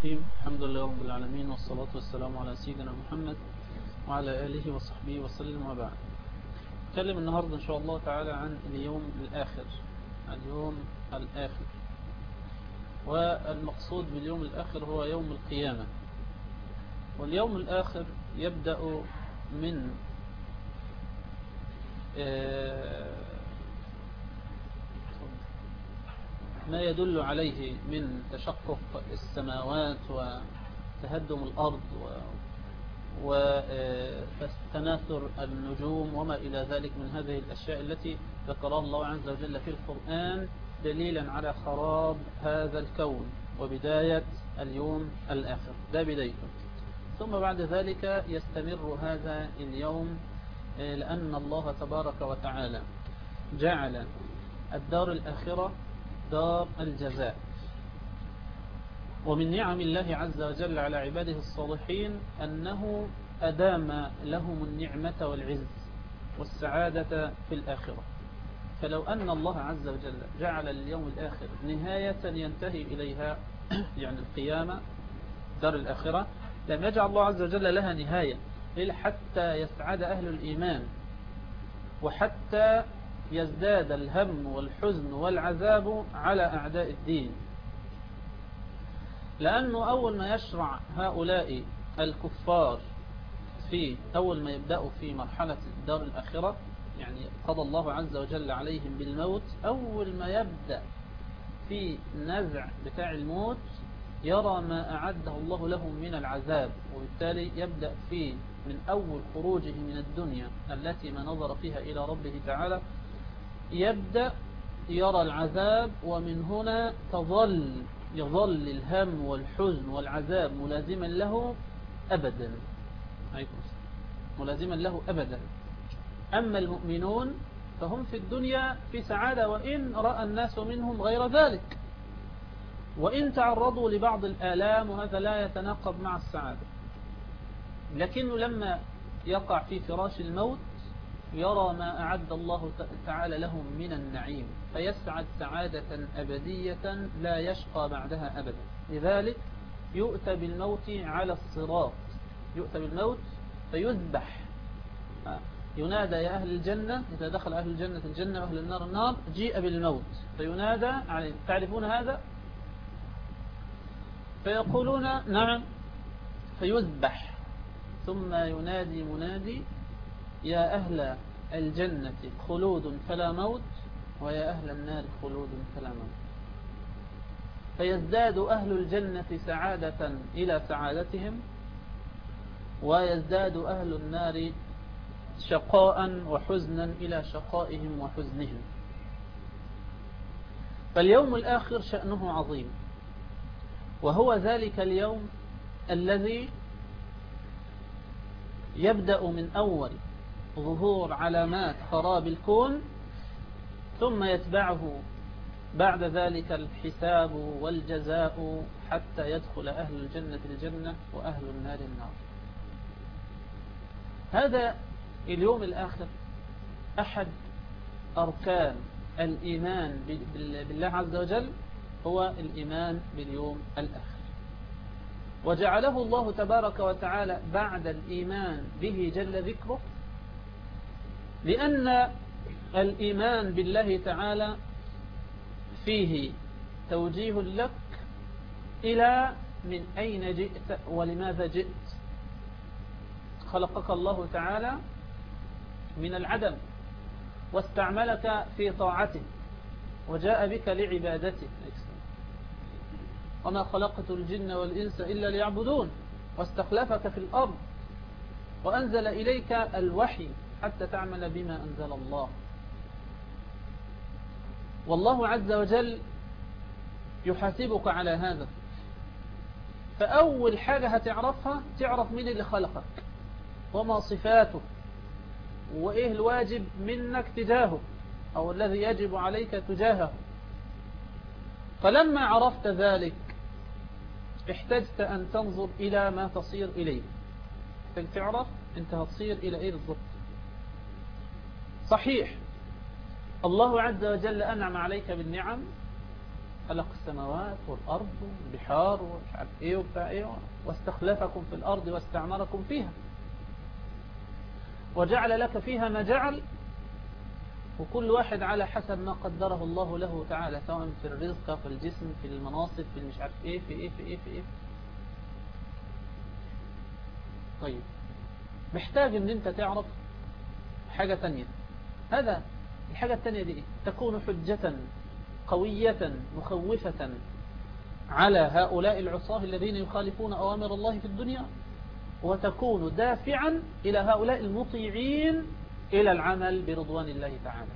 الرحيم الحمد لله رب العالمين والصلاة والسلام على سيدنا محمد وعلى آله وصحبه وسلم وبعد نتكلم النهاردة إن شاء الله تعالى عن اليوم الآخر اليوم الآخر والمقصود باليوم الآخر هو يوم القيامة واليوم الآخر يبدأ من ما يدل عليه من تشقق السماوات وتهدم الأرض وتناثر النجوم وما إلى ذلك من هذه الأشياء التي ذكرها الله عز وجل في القرآن دليلا على خراب هذا الكون وبداية اليوم الآخر ده بدايته ثم بعد ذلك يستمر هذا اليوم لأن الله تبارك وتعالى جعل الدار الآخرة دار الجزاء ومن نعم الله عز وجل على عباده الصالحين أنه أدام لهم النعمة والعز والسعادة في الآخرة فلو أن الله عز وجل جعل اليوم الآخر نهاية ينتهي إليها يعني القيامة دار الآخرة لم يجعل الله عز وجل لها نهاية إلا حتى يسعد أهل الإيمان وحتى يزداد الهم والحزن والعذاب على أعداء الدين لأنه أول ما يشرع هؤلاء الكفار في أول ما يبدأوا في مرحلة الدار الآخرة يعني قضى الله عز وجل عليهم بالموت أول ما يبدأ في نزع بتاع الموت يرى ما أعده الله لهم من العذاب وبالتالي يبدأ في من أول خروجه من الدنيا التي ما نظر فيها إلى ربه تعالى يبدأ يرى العذاب ومن هنا تظل يظل الهم والحزن والعذاب ملازما له أبدا ملازما له أبدا أما المؤمنون فهم في الدنيا في سعادة وإن رأى الناس منهم غير ذلك وإن تعرضوا لبعض الآلام وهذا لا يتناقض مع السعادة لكنه لما يقع في فراش الموت يرى ما أعد الله تعالى لهم من النعيم فيسعد سعادة أبدية لا يشقى بعدها أبدا لذلك يؤتى بالموت على الصراط يؤتى بالموت فيذبح ينادى يا أهل الجنة إذا دخل أهل الجنة الجنة وأهل النار النار جيء بالموت فينادى عليه تعرفون هذا فيقولون نعم فيذبح ثم ينادي منادي يا أهل الجنة خلود فلا موت ويا أهل النار خلود فلا موت فيزداد أهل الجنة سعادة إلى سعادتهم ويزداد أهل النار شقاء وحزنا إلى شقائهم وحزنهم فاليوم الآخر شأنه عظيم وهو ذلك اليوم الذي يبدأ من أول ظهور علامات خراب الكون ثم يتبعه بعد ذلك الحساب والجزاء حتى يدخل أهل الجنة الجنة وأهل النار النار هذا اليوم الآخر أحد أركان الإيمان بالله عز وجل هو الإيمان باليوم الآخر وجعله الله تبارك وتعالى بعد الإيمان به جل ذكره لأن الإيمان بالله تعالى فيه توجيه لك إلى من أين جئت ولماذا جئت خلقك الله تعالى من العدم واستعملك في طاعته وجاء بك لعبادته وما خلقت الجن والإنس إلا ليعبدون واستخلفك في الأرض وأنزل إليك الوحي حتى تعمل بما أنزل الله والله عز وجل يحاسبك على هذا فأول حاجة هتعرفها تعرف مين اللي خلقك وما صفاته وإيه الواجب منك تجاهه أو الذي يجب عليك تجاهه فلما عرفت ذلك احتجت أن تنظر إلى ما تصير إليه تعرف أنت هتصير إلى إيه بالضبط صحيح الله عز وجل أنعم عليك بالنعم خلق السماوات والأرض والبحار ومش عارف ايه وبتاع ايه واستخلفكم في الأرض واستعمركم فيها وجعل لك فيها ما جعل وكل واحد على حسب ما قدره الله له تعالى سواء في الرزق في الجسم في المناصب في المش عارف ايه في ايه في ايه في ايه طيب محتاج ان انت تعرف حاجة تانية هذا الحاجة التانية دي تكون حجة قوية مخوفة على هؤلاء العصاه الذين يخالفون أوامر الله في الدنيا وتكون دافعا إلى هؤلاء المطيعين إلى العمل برضوان الله تعالى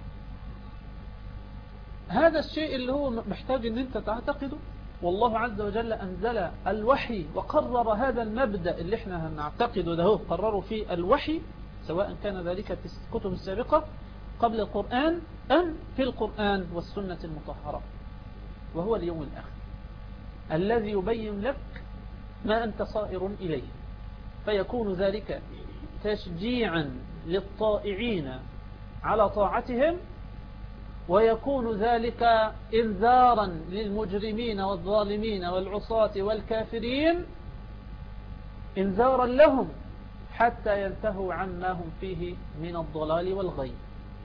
هذا الشيء اللي هو محتاج ان انت تعتقده والله عز وجل أنزل الوحي وقرر هذا المبدأ اللي احنا هنعتقده ده هو قرروا في الوحي سواء كان ذلك في الكتب السابقة قبل القرآن أم في القرآن والسنة المطهرة وهو اليوم الآخر الذي يبين لك ما أنت صائر إليه فيكون ذلك تشجيعا للطائعين على طاعتهم ويكون ذلك انذارا للمجرمين والظالمين والعصاة والكافرين انذارا لهم حتى ينتهوا عما هم فيه من الضلال والغي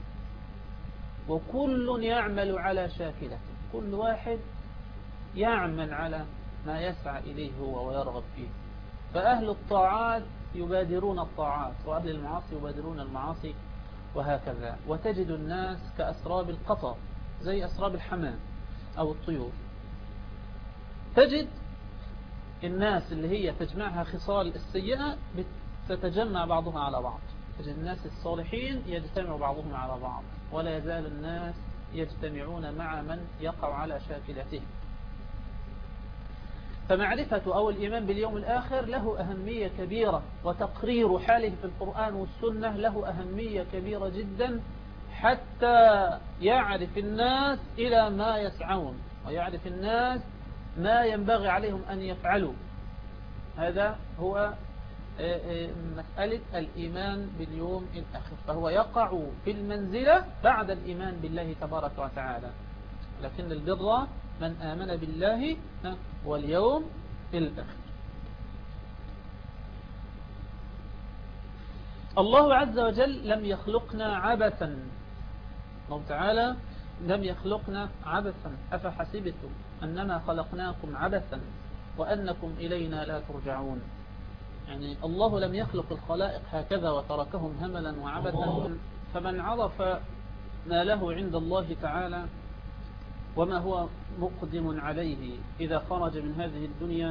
وكل يعمل على شاكلته كل واحد يعمل على ما يسعى إليه هو ويرغب فيه فأهل الطاعات يبادرون الطاعات وأهل المعاصي يبادرون المعاصي وهكذا وتجد الناس كأسراب القطر زي أسراب الحمام أو الطيور تجد الناس اللي هي تجمعها خصال السيئة تتجمع بعضها على بعض تجد الناس الصالحين يجتمع بعضهم على بعض ولا يزال الناس يجتمعون مع من يقع على شاكلته فمعرفة أو الإيمان باليوم الآخر له أهمية كبيرة وتقرير حاله في القرآن والسنة له أهمية كبيرة جدا حتى يعرف الناس إلى ما يسعون ويعرف الناس ما ينبغي عليهم أن يفعلوا هذا هو آه، آه، مسألة الإيمان باليوم الآخر فهو يقع في المنزلة بعد الإيمان بالله تبارك وتعالى لكن البر من آمن بالله واليوم الآخر الله عز وجل لم يخلقنا عبثا الله تعالى لم يخلقنا عبثا أفحسبتم أنما خلقناكم عبثا وأنكم إلينا لا ترجعون يعني الله لم يخلق الخلائق هكذا وتركهم هملا وعبثا فمن عرف ما له عند الله تعالى وما هو مقدم عليه إذا خرج من هذه الدنيا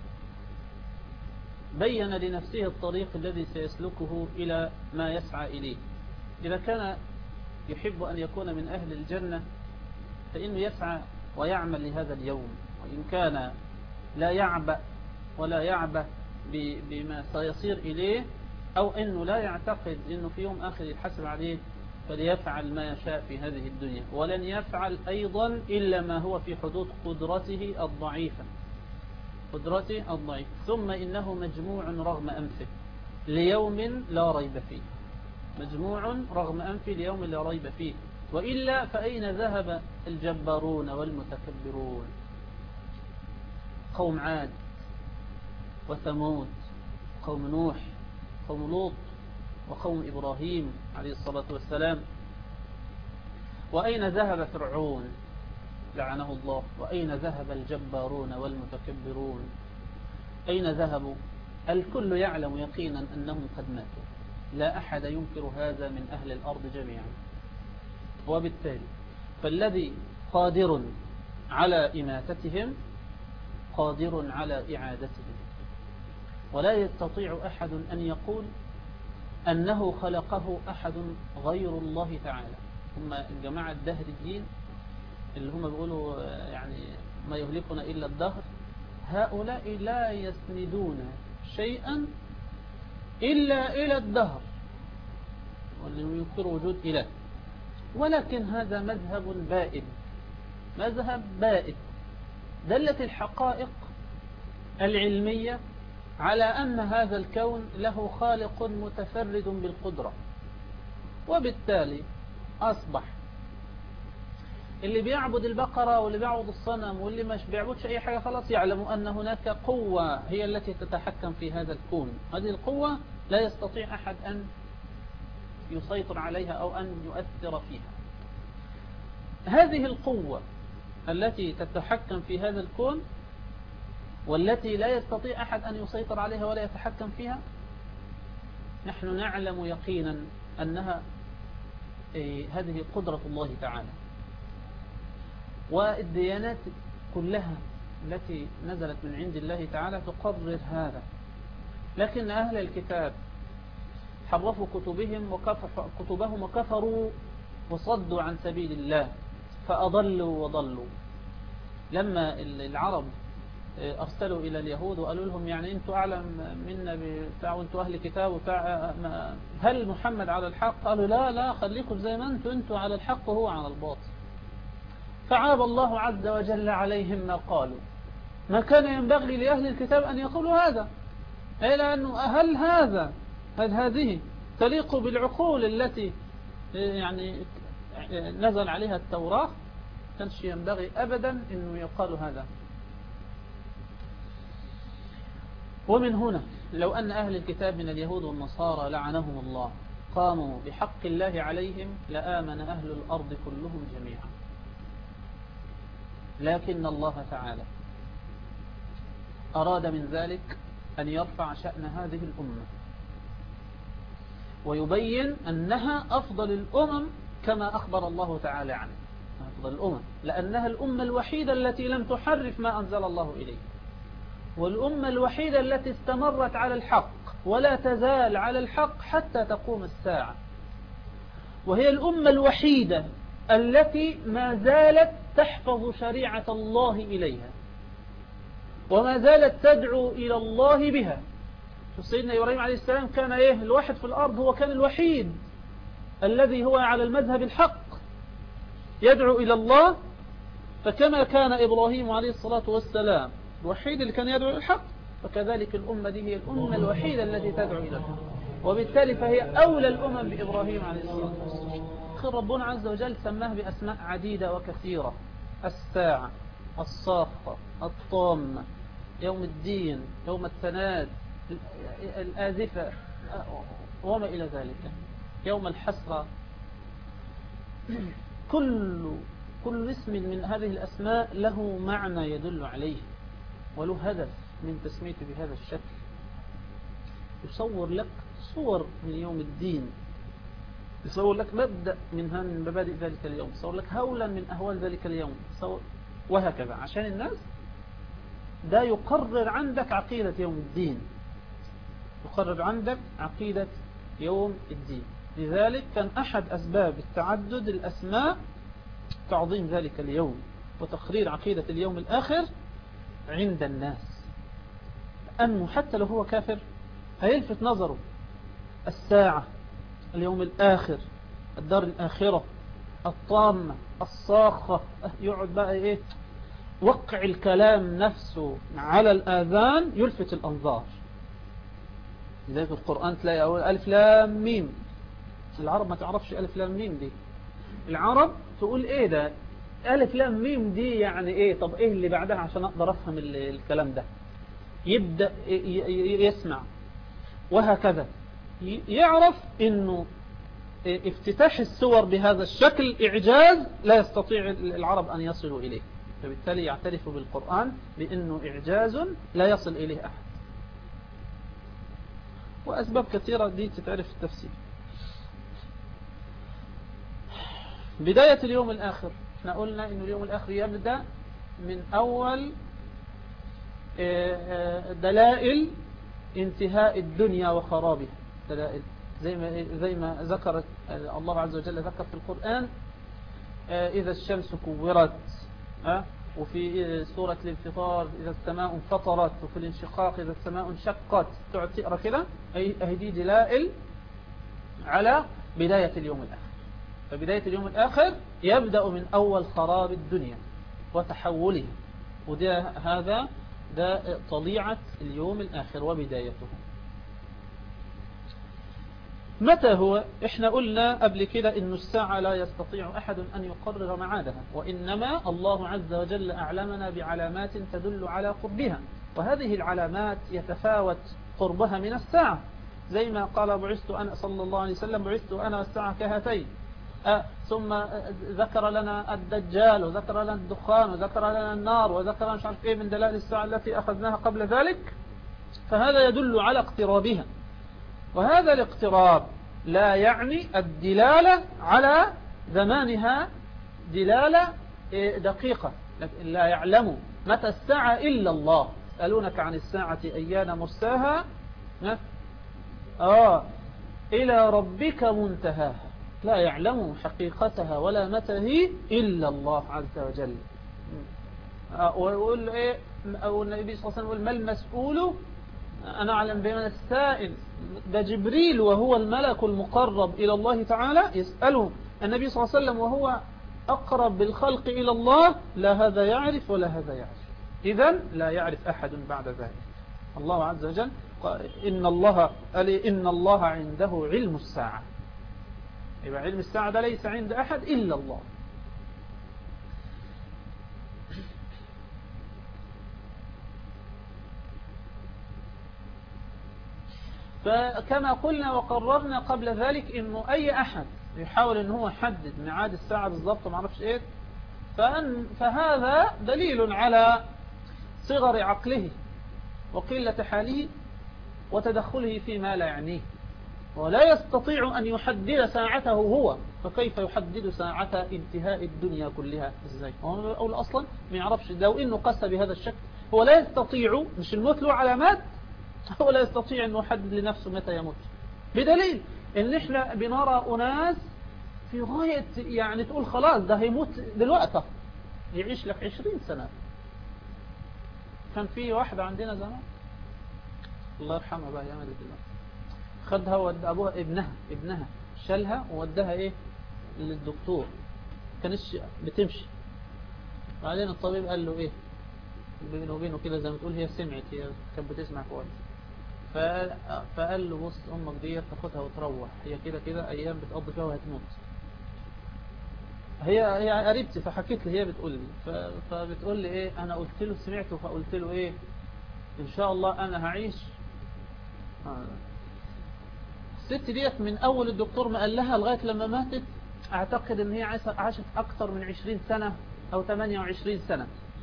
بين لنفسه الطريق الذي سيسلكه إلى ما يسعى إليه إذا كان يحب أن يكون من أهل الجنة فإنه يسعى ويعمل لهذا اليوم وإن كان لا يعبأ ولا يعبأ بما سيصير إليه أو أنه لا يعتقد أنه في يوم آخر يتحسب عليه فليفعل ما يشاء في هذه الدنيا ولن يفعل أيضا إلا ما هو في حدود قدرته الضعيفة قدرته الضعيفة ثم إنه مجموع رغم أنفه ليوم لا ريب فيه مجموع رغم أنفه ليوم لا ريب فيه وإلا فأين ذهب الجبارون والمتكبرون قوم عاد وثمود قوم نوح قوم لوط وقوم إبراهيم عليه الصلاة والسلام وأين ذهب فرعون لعنه الله وأين ذهب الجبارون والمتكبرون أين ذهبوا الكل يعلم يقينا أنهم قد ماتوا لا أحد ينكر هذا من أهل الأرض جميعا وبالتالي فالذي قادر على إماتتهم قادر على إعادتهم ولا يستطيع أحد أن يقول أنه خلقه أحد غير الله تعالى هم الجماعة الدهريين اللي هم بيقولوا يعني ما يهلكنا إلا الدهر هؤلاء لا يسندون شيئا إلا إلى الدهر واللي ينكر وجود إله ولكن هذا مذهب بائد مذهب بائد دلت الحقائق العلمية على أن هذا الكون له خالق متفرد بالقدرة وبالتالي أصبح اللي بيعبد البقرة واللي بيعبد الصنم واللي مش بيعبدش أي حاجة خلاص يعلم أن هناك قوة هي التي تتحكم في هذا الكون هذه القوة لا يستطيع أحد أن يسيطر عليها أو أن يؤثر فيها هذه القوة التي تتحكم في هذا الكون والتي لا يستطيع أحد أن يسيطر عليها ولا يتحكم فيها نحن نعلم يقينا أنها إيه، هذه قدرة الله تعالى والديانات كلها التي نزلت من عند الله تعالى تقرر هذا لكن أهل الكتاب حرفوا كتبهم كتبهم وكفروا وصدوا عن سبيل الله فأضلوا وضلوا لما العرب أرسلوا إلى اليهود وقالوا لهم يعني أنتوا أعلم منا بتاع وأنتوا أهل كتاب وتاع هل محمد على الحق قالوا لا لا خليكم زي ما أنتوا أنتوا على الحق وهو على الباطل فعاب الله عز وجل عليهم ما قالوا ما كان ينبغي لأهل الكتاب أن يقولوا هذا أي لأنه هل هذا هل هذه تليق بالعقول التي يعني نزل عليها التوراة كانش ينبغي أبدا أنه يقال هذا ومن هنا لو أن أهل الكتاب من اليهود والنصارى لعنهم الله قاموا بحق الله عليهم لآمن أهل الأرض كلهم جميعا لكن الله تعالى أراد من ذلك أن يرفع شأن هذه الأمة ويبين أنها أفضل الأمم كما أخبر الله تعالى عنه أفضل الأمم لأنها الأمة الوحيدة التي لم تحرف ما أنزل الله إليه والأمة الوحيدة التي استمرت على الحق ولا تزال على الحق حتى تقوم الساعة وهي الأمة الوحيدة التي ما زالت تحفظ شريعة الله إليها وما زالت تدعو إلى الله بها شوف سيدنا إبراهيم عليه السلام كان إيه الواحد في الأرض هو كان الوحيد الذي هو على المذهب الحق يدعو إلى الله فكما كان إبراهيم عليه الصلاة والسلام الوحيد اللي كان يدعو إلى الحق فكذلك الأمة دي هي الأمة الوحيدة التي تدعو إلى الحق وبالتالي فهي أولى الأمم بإبراهيم عليه الصلاة والسلام خير ربنا عز وجل سماه بأسماء عديدة وكثيرة الساعة الصاخة الطامة يوم الدين يوم التناد الآذفة وما إلى ذلك يوم الحسرة كل كل اسم من هذه الأسماء له معنى يدل عليه وله هدف من تسميته بهذا الشكل يصور لك صور من يوم الدين يصور لك مبدأ من مبادئ ذلك اليوم يصور لك هولا من أهوال ذلك اليوم وهكذا عشان الناس ده يقرر عندك عقيدة يوم الدين يقرر عندك عقيدة يوم الدين لذلك كان أحد أسباب التعدد الأسماء تعظيم ذلك اليوم وتقرير عقيدة اليوم الآخر عند الناس أنه حتى لو هو كافر هيلفت نظره الساعة اليوم الآخر الدار الآخرة الطامة الصاخة يقعد بقى إيه وقع الكلام نفسه على الآذان يلفت الأنظار لذلك القرآن تلاقي أول ألف لام ميم العرب ما تعرفش ألف لام ميم دي العرب تقول إيه ده ألف لام ميم دي يعني إيه طب إيه اللي بعدها عشان أقدر أفهم الكلام ده يبدأ يسمع وهكذا يعرف إنه افتتاح السور بهذا الشكل إعجاز لا يستطيع العرب أن يصلوا إليه فبالتالي يعترف بالقرآن بأنه إعجاز لا يصل إليه أحد وأسباب كثيرة دي تتعرف في التفسير بداية اليوم الآخر احنا قلنا أن اليوم الآخر يبدأ من أول آه، آه، دلائل انتهاء الدنيا وخرابها دلائل زي ما زي ما ذكر الله عز وجل ذكر في القرآن آه، إذا الشمس كورت وفي سورة الانفطار إذا السماء انفطرت وفي الانشقاق إذا السماء انشقت تقعد تقرأ كده أي دي دلائل على بداية اليوم الآخر فبداية اليوم الآخر يبدأ من أول خراب الدنيا وتحولها وده هذا ده طليعة اليوم الآخر وبدايته متى هو احنا قلنا قبل كده ان الساعة لا يستطيع احد ان يقرر معادها وانما الله عز وجل اعلمنا بعلامات تدل على قربها وهذه العلامات يتفاوت قربها من الساعة زي ما قال بعثت أنا صلى الله عليه وسلم بعثت أنا والساعة كهاتين أه ثم ذكر لنا الدجال وذكر لنا الدخان وذكر لنا النار وذكر مش عارف ايه من دلائل الساعة التي أخذناها قبل ذلك فهذا يدل على اقترابها وهذا الاقتراب لا يعني الدلالة على زمانها دلالة دقيقة لا يعلم متى الساعة إلا الله يسألونك عن الساعة أيان مرساها آه إلى ربك منتهاها لا يعلم حقيقتها ولا متى هي إلا الله عز وجل ويقول إيه أو النبي صلى الله عليه وسلم يقول ما المسؤول أنا أعلم بمن السائل ده جبريل وهو الملك المقرب إلى الله تعالى يسأله النبي صلى الله عليه وسلم وهو أقرب بالخلق إلى الله لا هذا يعرف ولا هذا يعرف إذا لا يعرف أحد بعد ذلك الله عز وجل قال إن الله قال إن الله عنده علم الساعة يبقى علم الساعة ده ليس عند أحد إلا الله فكما قلنا وقررنا قبل ذلك انه اي احد يحاول ان هو يحدد ميعاد الساعة بالضبط ما اعرفش ايه فأن فهذا دليل على صغر عقله وقلة حاله وتدخله فيما لا يعنيه ولا يستطيع أن يحدد ساعته هو فكيف يحدد ساعة انتهاء الدنيا كلها ازاي هو أقول أصلا ما يعرفش لو إنه قس بهذا الشكل هو لا يستطيع مش الموت له علامات هو لا يستطيع أن يحدد لنفسه متى يموت بدليل ان احنا بنرى أناس في غاية يعني تقول خلاص ده هيموت دلوقتي يعيش لك عشرين سنة كان في واحدة عندنا زمان الله يرحمها بقى يعمل دلوقتي خدها ود أبوها ابنها ابنها شالها وودها ايه للدكتور كانش بتمشي بعدين الطبيب قال له ايه بينه وبينه كده زي ما تقول هي سمعت هي كانت بتسمع كويس فقال له بص امك دي تاخدها وتروح هي كده كده ايام بتقضي فيها وهتموت هي هي قريبتي فحكيت لي هي بتقول لي فبتقول لي ايه انا قلت له سمعته فقلت له ايه ان شاء الله انا هعيش الست ديت من اول الدكتور ما قال لها لغايه لما ماتت اعتقد ان هي عاشت اكثر من 20 سنه او 28 سنه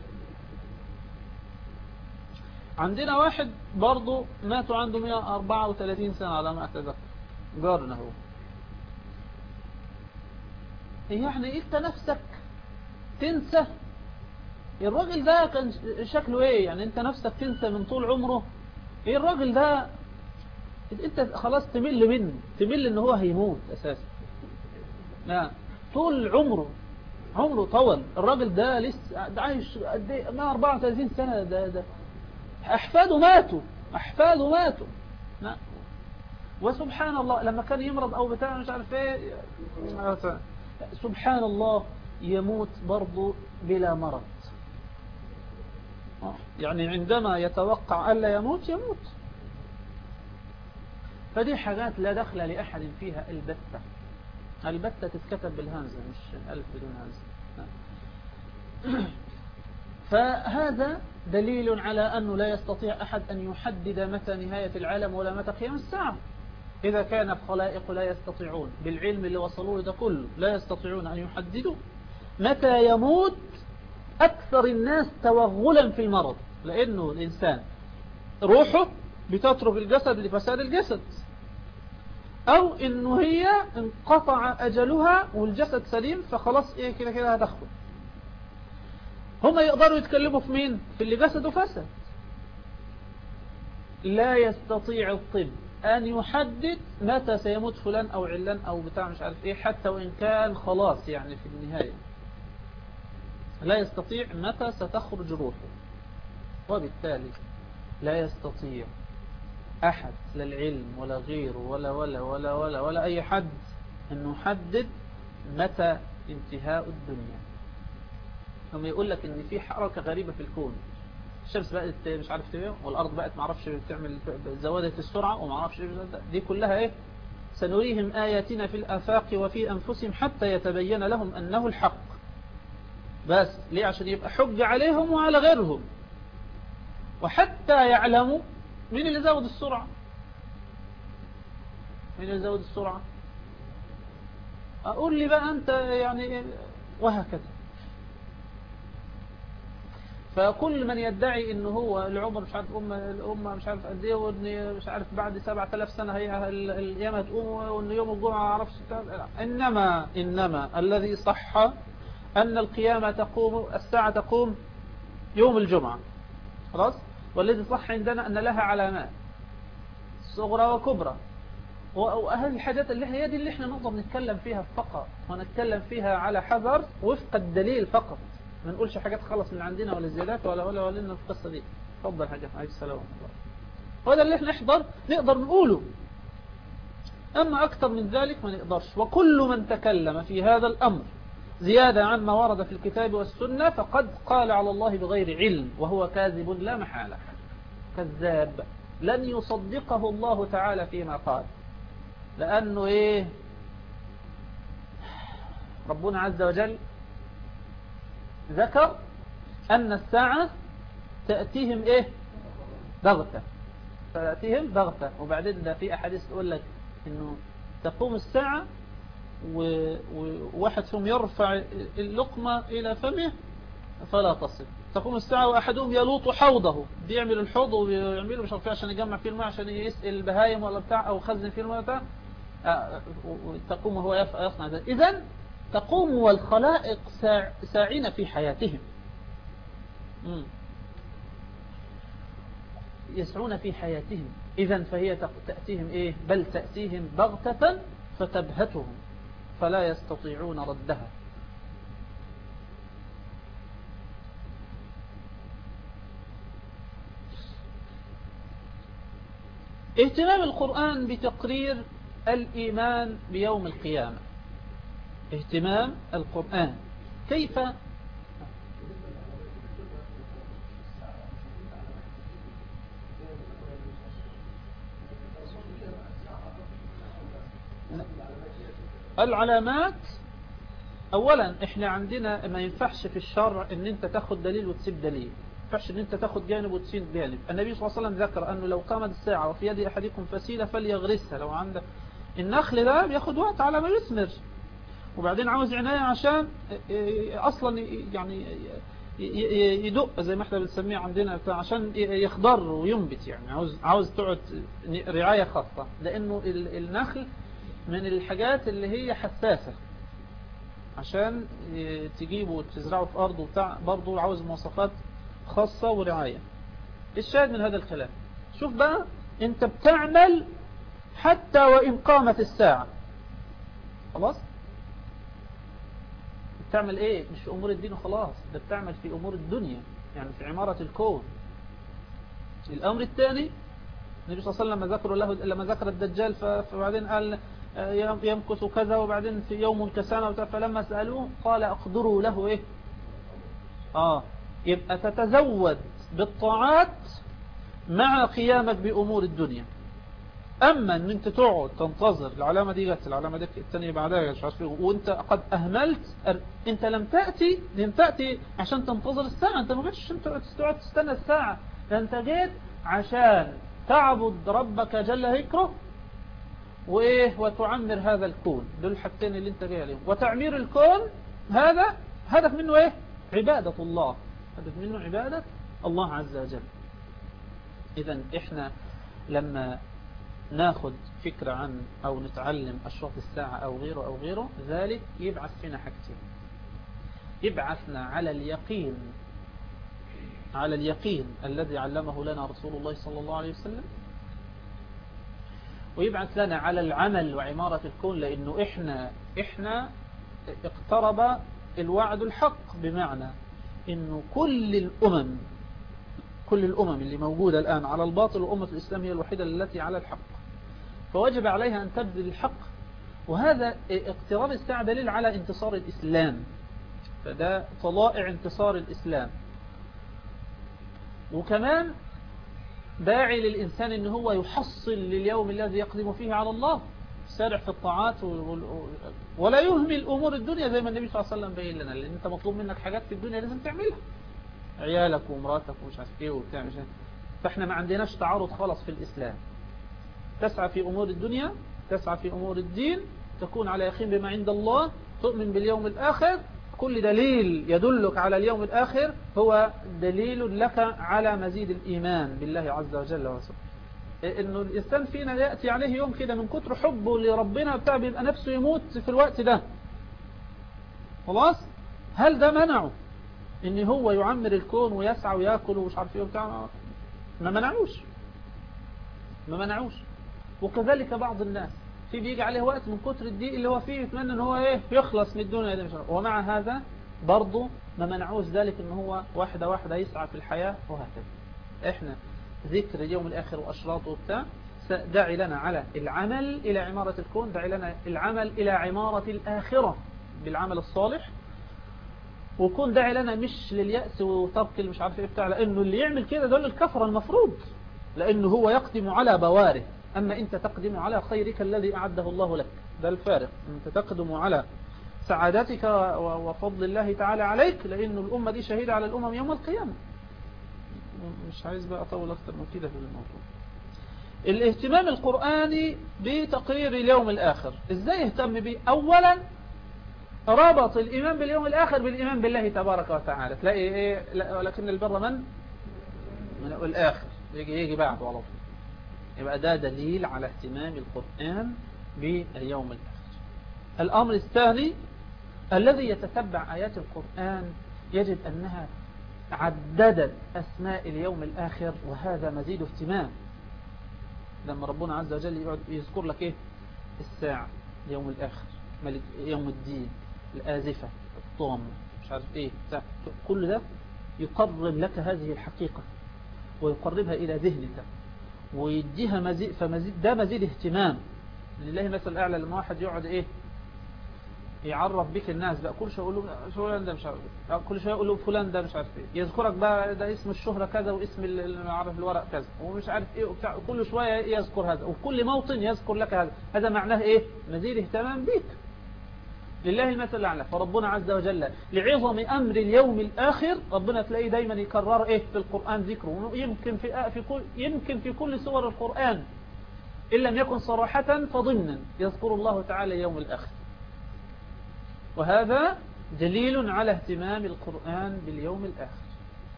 عندنا واحد برضه ماتوا عنده 134 سنة على ما أتذكر جارنا هو يعني انت نفسك تنسى الراجل ده كان شكله ايه يعني انت نفسك تنسى من طول عمره ايه الراجل ده انت خلاص تمل منه تمل ان هو هيموت اساسا نعم طول عمره عمره طول الراجل ده لسه ده عايش قد ايه 134 سنة ده ده أحفاده ماتوا أحفاده ماتوا نعم وسبحان الله لما كان يمرض أو بتاع مش عارف ايه سبحان الله يموت برضه بلا مرض يعني عندما يتوقع ألا يموت يموت فدي حاجات لا دخل لأحد فيها البتة البتة تتكتب بالهمزة مش ألف بدون همزة فهذا دليل على أنه لا يستطيع أحد أن يحدد متى نهاية العالم ولا متى قيام الساعة إذا كان الخلائق لا يستطيعون بالعلم اللي وصلوه ده كله لا يستطيعون أن يحددوا متى يموت أكثر الناس توغلا في المرض لأنه الإنسان روحه بتترك الجسد لفساد الجسد أو إنه هي انقطع أجلها والجسد سليم فخلاص إيه كده كده هتخرج هم يقدروا يتكلموا في مين في اللي جسده فسد لا يستطيع الطب أن يحدد متى سيموت فلان أو علان أو بتاع مش عارف إيه حتى وإن كان خلاص يعني في النهاية لا يستطيع متى ستخرج روحه وبالتالي لا يستطيع أحد لا العلم ولا غيره ولا ولا ولا ولا ولا أي حد أنه يحدد متى انتهاء الدنيا هم يقول لك ان في حركة غريبة في الكون الشمس بقت مش عارف ايه والارض بقت ما اعرفش بتعمل زودت السرعة وما اعرفش ايه دي كلها ايه سنريهم آياتنا في الآفاق وفي أنفسهم حتى يتبين لهم أنه الحق بس ليه عشان يبقى حج عليهم وعلى غيرهم وحتى يعلموا مين اللي زود السرعة مين اللي زود السرعة أقول لي بقى أنت يعني وهكذا فكل من يدعي ان هو العمر مش عارف أمة الأمة مش عارف قد ايه وان مش عارف بعد 7000 سنة هي القيامة تقوم وان يوم الجمعة ما اعرفش انما انما الذي صح ان القيامة تقوم الساعة تقوم يوم الجمعة خلاص والذي صح عندنا ان لها علامات صغرى وكبرى وأهل الحاجات اللي هي دي اللي احنا نقدر نتكلم فيها فقط ونتكلم فيها على حذر وفق الدليل فقط ما نقولش حاجات خلص من عندنا ولا زيادات ولا ولا ولا لنا في القصة دي اتفضل حاجة عليه السلام وهذا اللي احنا نحضر نقدر نقوله أما أكثر من ذلك ما نقدرش وكل من تكلم في هذا الأمر زيادة عما ورد في الكتاب والسنة فقد قال على الله بغير علم وهو كاذب لا محالة كذاب لن يصدقه الله تعالى فيما قال لأنه إيه ربنا عز وجل ذكر أن الساعة تأتيهم إيه بغتة تأتيهم بغتة وبعدين ده في أحاديث تقول لك إنه تقوم الساعة وواحد فيهم يرفع اللقمة إلى فمه فلا تصل تقوم الساعة وأحدهم يلوط حوضه بيعمل الحوض ويعمله مش عارف عشان يجمع فيه الماء عشان يسأل البهايم ولا بتاع أو خزن فيه الماء بتاع تقوم وهو يصنع ذلك إذن تقوم والخلائق ساعين في حياتهم يسعون في حياتهم إذا فهي تأتيهم إيه بل تأتيهم بغتة فتبهتهم فلا يستطيعون ردها اهتمام القرآن بتقرير الإيمان بيوم القيامة اهتمام القرآن كيف العلامات اولا احنا عندنا ما ينفعش في الشرع ان انت تاخد دليل وتسيب دليل ما ينفعش ان انت تاخد جانب وتسيب جانب النبي صلى الله عليه وسلم ذكر انه لو قامت الساعة وفي يد احدكم فسيلة فليغرسها لو عندك النخل ده بياخد وقت على ما يثمر وبعدين عاوز عناية عشان اصلا يعني يدق زي ما احنا بنسميه عندنا عشان يخضر وينبت يعني عاوز عاوز تقعد رعاية خاصة لانه النخل من الحاجات اللي هي حساسة عشان تجيبه وتزرعه في ارضه وبتاع برضه عاوز مواصفات خاصة ورعاية الشاهد من هذا الكلام شوف بقى انت بتعمل حتى وان قامت الساعة خلاص بتعمل ايه مش في امور الدين وخلاص ده بتعمل في امور الدنيا يعني في عمارة الكون الامر الثاني النبي صلى الله عليه وسلم لما ذكر له لما ذكر الدجال فبعدين قال يمكث كذا وبعدين في يوم كسانة فلما سألوه قال اقدروا له ايه اه يبقى تتزود بالطاعات مع قيامك بأمور الدنيا أما أن أنت تقعد تنتظر العلامة دي جت العلامة دي الثانية بعدها مش عارف وأنت قد أهملت أنت لم تأتي لم تأتي عشان تنتظر الساعة أنت ما جيتش عشان تقعد تستنى الساعة ده أنت جيت عشان تعبد ربك جل ذكره وإيه وتعمر هذا الكون دول الحاجتين اللي أنت جاي عليهم وتعمير الكون هذا هدف منه إيه عبادة الله هدف منه عبادة الله عز وجل إذا إحنا لما ناخد فكرة عن أو نتعلم أشراط الساعة أو غيره أو غيره ذلك يبعث فينا حاجتين يبعثنا على اليقين على اليقين الذي علمه لنا رسول الله صلى الله عليه وسلم ويبعث لنا على العمل وعمارة الكون لأنه إحنا إحنا اقترب الوعد الحق بمعنى إنه كل الأمم كل الأمم اللي موجودة الآن على الباطل وأمة الإسلام هي الوحيدة التي على الحق فوجب عليها أن تبذل الحق وهذا اقتراب الساعة دليل على انتصار الإسلام فده طلائع انتصار الإسلام وكمان داعي للإنسان أن هو يحصل لليوم الذي يقدم فيه على الله سارع في الطاعات ولا يهمل أمور الدنيا زي ما النبي صلى الله عليه وسلم بين لنا لأن أنت مطلوب منك حاجات في الدنيا لازم تعملها عيالك ومراتك ومش عارف ايه وبتاع مش عارف فاحنا ما عندناش تعارض خالص في الإسلام تسعى في أمور الدنيا تسعى في أمور الدين تكون على يقين بما عند الله تؤمن باليوم الآخر كل دليل يدلك على اليوم الآخر هو دليل لك على مزيد الإيمان بالله عز وجل وسلم انه الانسان فينا يأتي عليه يوم كده من كتر حبه لربنا بتاع بيبقى نفسه يموت في الوقت ده خلاص هل ده منعه ان هو يعمر الكون ويسعى وياكل ومش عارف ايه وبتاع ما منعوش ما منعوش وكذلك بعض الناس في بيجي عليه وقت من كتر الضيق اللي هو فيه يتمنى ان هو ايه يخلص من الدنيا دي ومع هذا برضه ما منعوش ذلك ان هو واحدة واحدة يسعى في الحياة وهكذا احنا ذكر اليوم الاخر واشراطه وبتاع داعي لنا على العمل الى عمارة الكون داعي لنا العمل الى عمارة الاخرة بالعمل الصالح وكون داعي لنا مش لليأس وطبق مش عارف ايه بتاع لانه اللي يعمل كده دول الكفر المفروض لانه هو يقدم على بواره أما أنت تقدم على خيرك الذي أعده الله لك ده الفارق أنت تقدم على سعادتك وفضل الله تعالى عليك لأن الأمة دي شهيدة على الأمم يوم القيامة مش عايز بقى أطول أكثر من كده في الموضوع الاهتمام القرآني بتقرير اليوم الآخر إزاي يهتم به أولا ربط الإيمان باليوم الآخر بالإيمان بالله تبارك وتعالى تلاقي إيه لكن البر من من الآخر يجي يجي بعده على طول يبقى ده دليل على اهتمام القرآن باليوم الآخر الأمر الثاني الذي يتتبع آيات القرآن يجد أنها عددت أسماء اليوم الآخر وهذا مزيد اهتمام لما ربنا عز وجل يذكر لك إيه الساعة يوم الآخر يوم الدين الآزفة الطام مش عارف إيه كل ده يقرب لك هذه الحقيقة ويقربها إلى ذهنك ويديها مزيد فمزيد ده مزيد اهتمام لله مثل الأعلى لما واحد يقعد إيه يعرف بك الناس بقى كل شويه يقول له فلان ده مش عارف كل شويه يقول له فلان ده مش عارف ايه يذكرك بقى ده اسم الشهرة كذا واسم اللي عارف الورق كذا ومش عارف ايه وبتاع كل شويه يذكر هذا وكل موطن يذكر لك هذا هذا معناه ايه مزيد اهتمام بك لله المثل الأعلى فربنا عز وجل لعظم أمر اليوم الآخر ربنا تلاقيه دايما يكرر إيه في القرآن ذكره يمكن في في كل يمكن في كل سور القرآن إن لم يكن صراحة فضمنا يذكر الله تعالى يوم الآخر وهذا دليل على اهتمام القرآن باليوم الآخر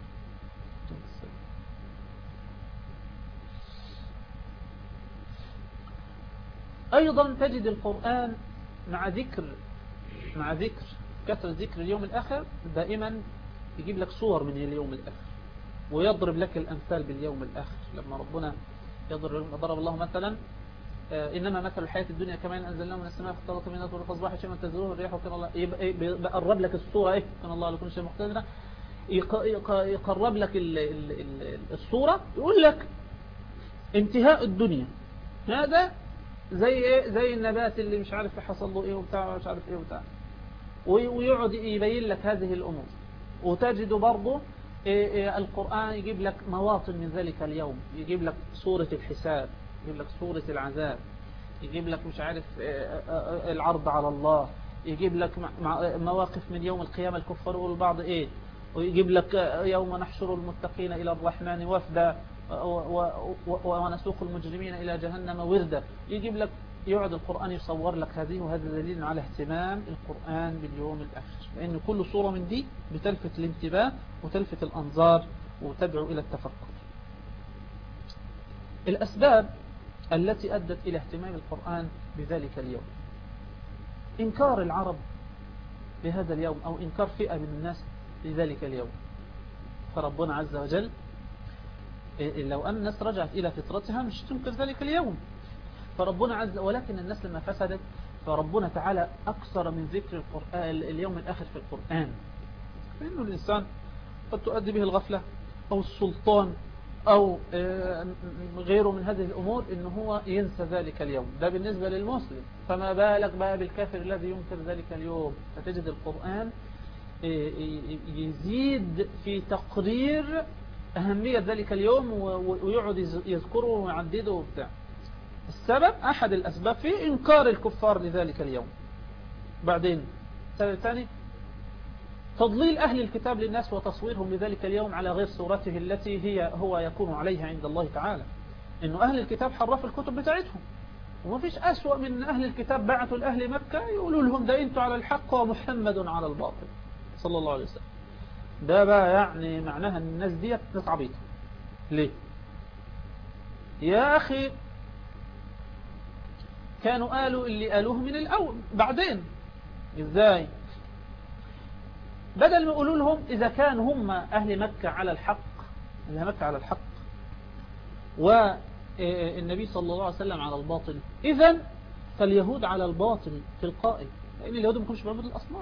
أيضا تجد القرآن مع ذكر مع ذكر كثرة ذكر اليوم الآخر دائما يجيب لك صور من اليوم الآخر ويضرب لك الأمثال باليوم الآخر لما ربنا يضرب ضرب الله مثلا إنما مثل الحياة الدنيا كمان أنزلناه من السماء فاختلط من نطور الفصباح شيئا تزروه الريح وكان الله يقرب لك الصورة إيه كان الله لكل شيء مقتدرا يقرب لك الصورة يقول لك انتهاء الدنيا هذا زي ايه زي النبات اللي مش عارف حصل له ايه وبتاع مش عارف ايه وبتاع ويقعد يبين لك هذه الامور وتجد برضه إيه إيه القرآن يجيب لك مواطن من ذلك اليوم يجيب لك صورة الحساب يجيب لك صورة العذاب يجيب لك مش عارف إيه العرض على الله يجيب لك مواقف من يوم القيامة الكفار يقول البعض ايه ويجيب لك يوم نحشر المتقين إلى الرحمن وفدا ونسوق المجرمين إلى جهنم وردا يجيب لك يقعد القرآن يصور لك هذه وهذا دليل على اهتمام القرآن باليوم الآخر لأن كل صورة من دي بتلفت الانتباه وتلفت الأنظار وتدعو إلى التفكر الأسباب التي أدت إلى اهتمام القرآن بذلك اليوم إنكار العرب بهذا اليوم أو إنكار فئة من الناس لذلك اليوم فربنا عز وجل لو أن الناس رجعت إلى فطرتها مش تنكر ذلك اليوم فربنا عز ولكن الناس لما فسدت فربنا تعالى أكثر من ذكر القرآن اليوم الآخر في القرآن فإنه الإنسان قد تؤدي به الغفلة أو السلطان أو غيره من هذه الأمور إنه هو ينسى ذلك اليوم ده بالنسبة للمسلم فما بالك بقى بالكافر الذي ينكر ذلك اليوم فتجد القرآن يزيد في تقرير أهمية ذلك اليوم ويقعد يذكره ويعدده وبتاع السبب أحد الأسباب فيه إنكار الكفار لذلك اليوم بعدين السبب الثاني تضليل أهل الكتاب للناس وتصويرهم لذلك اليوم على غير صورته التي هي هو يكون عليها عند الله تعالى إنه أهل الكتاب حرفوا الكتب بتاعتهم وما فيش أسوأ من أهل الكتاب بعثوا لأهل مكة يقولوا لهم ده أنتوا على الحق ومحمد على الباطل صلى الله عليه وسلم ده بقى يعني معناها أن الناس دي ناس عبيطة ليه يا أخي كانوا قالوا اللي قالوه من الأول بعدين إزاي بدل ما يقولوا لهم إذا كان هم أهل مكة على الحق أهل مكة على الحق والنبي صلى الله عليه وسلم على الباطل إذا فاليهود على الباطل تلقائي لأن اليهود ما كانوش بيعبدوا الأصنام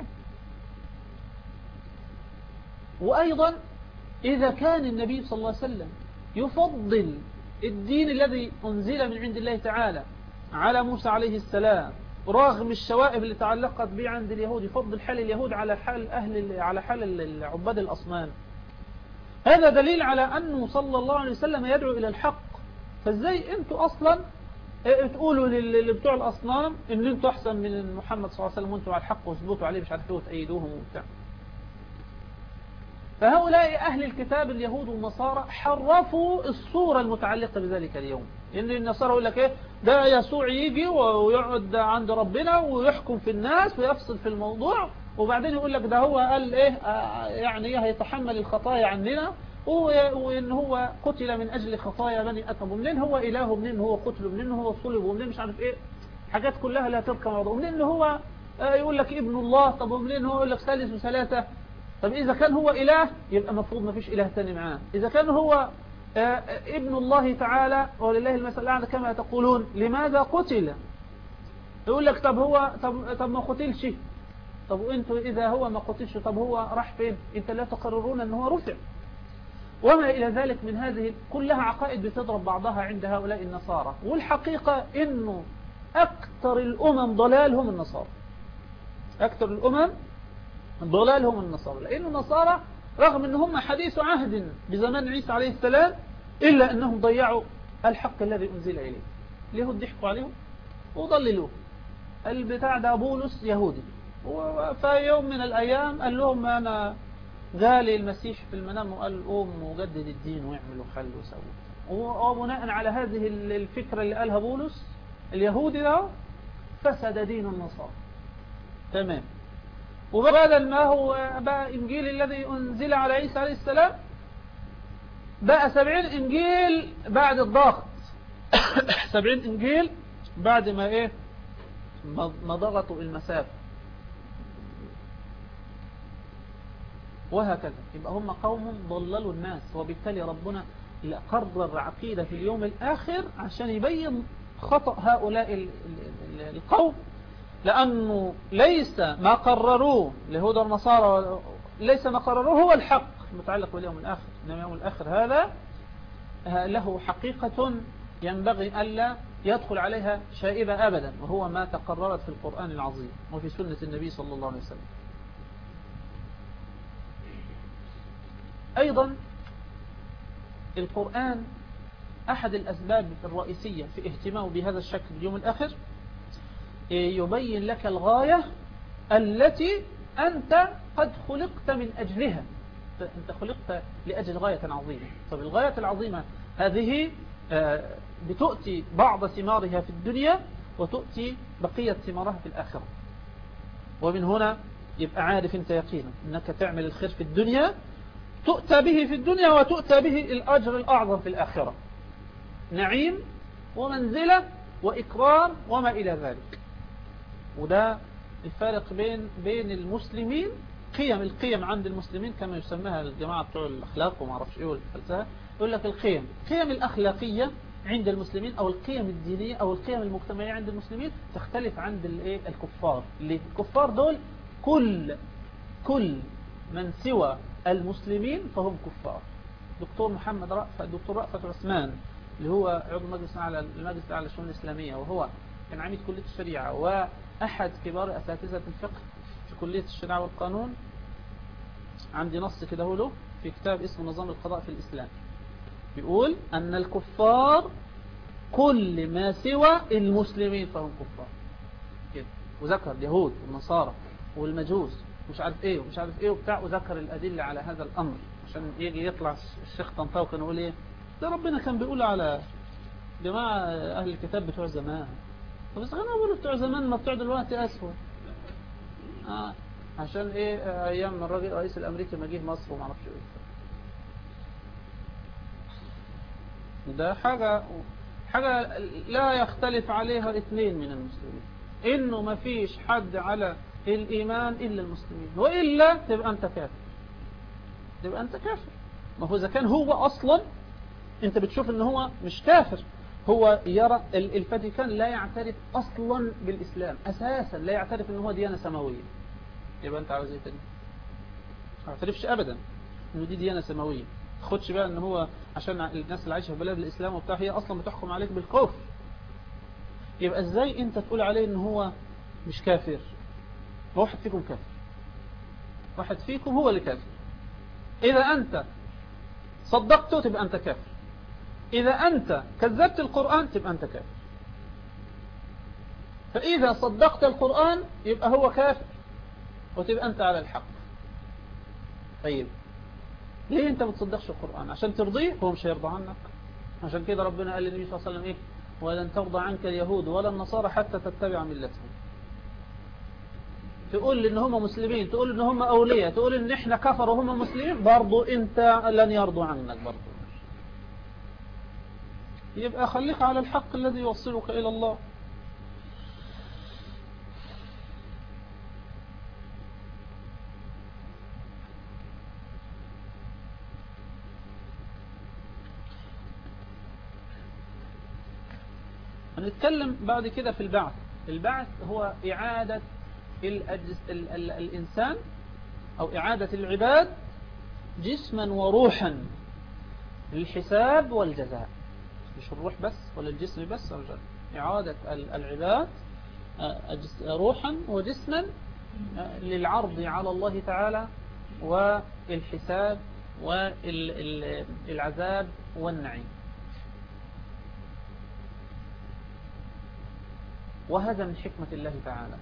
وأيضا إذا كان النبي صلى الله عليه وسلم يفضل الدين الذي أنزل من عند الله تعالى على موسى عليه السلام رغم الشوائب اللي تعلقت به عند اليهود يفضل حال اليهود على حال أهل على حال عباد الأصنام هذا دليل على أنه صلى الله عليه وسلم يدعو إلى الحق فازاي انتوا أصلا تقولوا اللي بتوع الأصنام ان انتوا أحسن من محمد صلى الله عليه وسلم وانتوا على الحق وثبتوا عليه مش عارف ايه وتأيدوهم وبتاع فهؤلاء أهل الكتاب اليهود والنصارى حرفوا الصورة المتعلقة بذلك اليوم إن النصارى يقول لك إيه ده يسوع يجي ويقعد عند ربنا ويحكم في الناس ويفصل في الموضوع وبعدين يقول لك ده هو قال إيه آه يعني هيتحمل الخطايا عننا وإن هو قتل من أجل خطايا بني أتم ومنين هو إله ومنين هو قتل ومنين هو صلب ومنين مش عارف إيه حاجات كلها لا تركب موضوع ومنين هو يقول لك ابن الله طب ومنين هو يقول لك ثالث وثلاثة طب إذا كان هو إله يبقى مفروض ما فيش إله تاني معاه إذا كان هو ابن الله تعالى ولله المثل الأعلى كما تقولون لماذا قتل يقول لك طب هو طب, طب ما قتلش طب وانتوا إذا هو ما قتلش طب هو راح فين انت لا تقررون أنه هو رفع وما إلى ذلك من هذه كلها عقائد بتضرب بعضها عند هؤلاء النصارى والحقيقة أنه أكثر الأمم ضلال هم النصارى أكثر الأمم ضلال هم النصارى لأن النصارى رغم أن هم حديث عهد بزمان عيسى عليه السلام إلا أنهم ضيعوا الحق الذي أنزل إليه اليهود ضحكوا عليهم وضللوه البتاع ده بولس يهودي وفي يوم من الأيام قال لهم أنا غالي المسيح في المنام وقال قوم وجدد الدين واعمل وخل وسوي وبناء على هذه الفكرة اللي قالها بولس اليهودي ده فسد دين النصارى تمام وبدل ما هو بقى إنجيل الذي أنزل على عيسى عليه السلام بقى سبعين إنجيل بعد الضغط سبعين إنجيل بعد ما إيه ما ضغطوا المسافة وهكذا يبقى هم قوم ضللوا الناس وبالتالي ربنا قرر عقيدة في اليوم الآخر عشان يبين خطأ هؤلاء القوم لأنه ليس ما قرروه لهدى النصارى ليس ما قرروه هو الحق المتعلق باليوم الآخر إنما يوم الآخر هذا له حقيقة ينبغي ألا يدخل عليها شائبة أبدا وهو ما تقررت في القرآن العظيم وفي سنة النبي صلى الله عليه وسلم أيضا القرآن أحد الأسباب الرئيسية في اهتمامه بهذا الشكل اليوم الآخر يبين لك الغاية التي أنت قد خلقت من أجلها أنت خلقت لأجل غاية عظيمة طب الغاية العظيمة هذه بتؤتي بعض ثمارها في الدنيا وتؤتي بقية ثمارها في الآخرة ومن هنا يبقى عارف انت يقينا انك تعمل الخير في الدنيا تؤتى به في الدنيا وتؤتى به الأجر الأعظم في الآخرة نعيم ومنزلة وإكرام وما إلى ذلك وده الفارق بين بين المسلمين قيم القيم عند المسلمين كما يسميها الجماعة بتوع الأخلاق وما اعرفش إيه والفلسفة يقول لك القيم القيم الأخلاقية عند المسلمين أو القيم الدينية أو القيم المجتمعية عند المسلمين تختلف عند الايه الكفار اللي الكفار دول كل كل من سوى المسلمين فهم كفار دكتور محمد رأفت دكتور رأفت عثمان اللي هو عضو مجلس على المجلس على الشؤون الإسلامية وهو كان عميد كلية الشريعة وأحد كبار أساتذة الفقه في كلية الشريعة والقانون عندي نص كده له في كتاب اسمه نظام القضاء في الإسلام بيقول أن الكفار كل ما سوى المسلمين فهم كفار كده وذكر اليهود والنصارى والمجوس مش عارف ايه ومش عارف ايه وبتاع وذكر الأدلة على هذا الأمر عشان يجي يطلع الشيخ طنطاوي كان يقول ايه ده ربنا كان بيقول على جماعة أهل الكتاب بتوع زمان بس أنا أقول بتوع زمان ما بتوع دلوقتي أسود آه عشان إيه آه، أيام الراجل الرئيس الأمريكي ما جه مصر وما اعرفش إيه ده حاجة حاجة لا يختلف عليها اثنين من المسلمين إنه ما فيش حد على الإيمان إلا المسلمين وإلا تبقى أنت كافر تبقى أنت كافر ما هو إذا كان هو أصلا أنت بتشوف إن هو مش كافر هو يرى الفاتيكان لا يعترف أصلا بالإسلام أساسا لا يعترف إن هو ديانة سماوية يبقى أنت عاوز إيه تاني ما يعترفش أبدا إنه دي ديانة سماوية خدش بقى إن هو عشان الناس اللي عايشة في بلاد الإسلام وبتاع هي أصلا بتحكم عليك بالكفر يبقى إزاي أنت تقول عليه إن هو مش كافر واحد فيكم كافر واحد فيكم هو اللي كافر إذا أنت صدقته تبقى أنت كافر إذا أنت كذبت القرآن تبقى أنت كافر فإذا صدقت القرآن يبقى هو كافر وتبقى أنت على الحق طيب ليه أنت ما تصدقش القرآن عشان ترضيه هو مش هيرضى عنك عشان كده ربنا قال للنبي صلى الله عليه وسلم إيه ولن ترضى عنك اليهود ولا النصارى حتى تتبع ملتهم تقول ان هم مسلمين تقول ان هم اولياء تقول ان احنا كفر وهم مسلمين برضو انت لن يرضوا عنك برضو يبقى خليك على الحق الذي يوصلك الى الله هنتكلم بعد كده في البعث البعث هو إعادة الأجس ال ال الإنسان أو إعادة العباد جسما وروحا للحساب والجزاء مش الروح بس ولا الجسم بس إعادة العباد آه، روحا وجسما آه، للعرض على الله تعالى والحساب والعذاب والنعيم وهذا من حكمة الله تعالى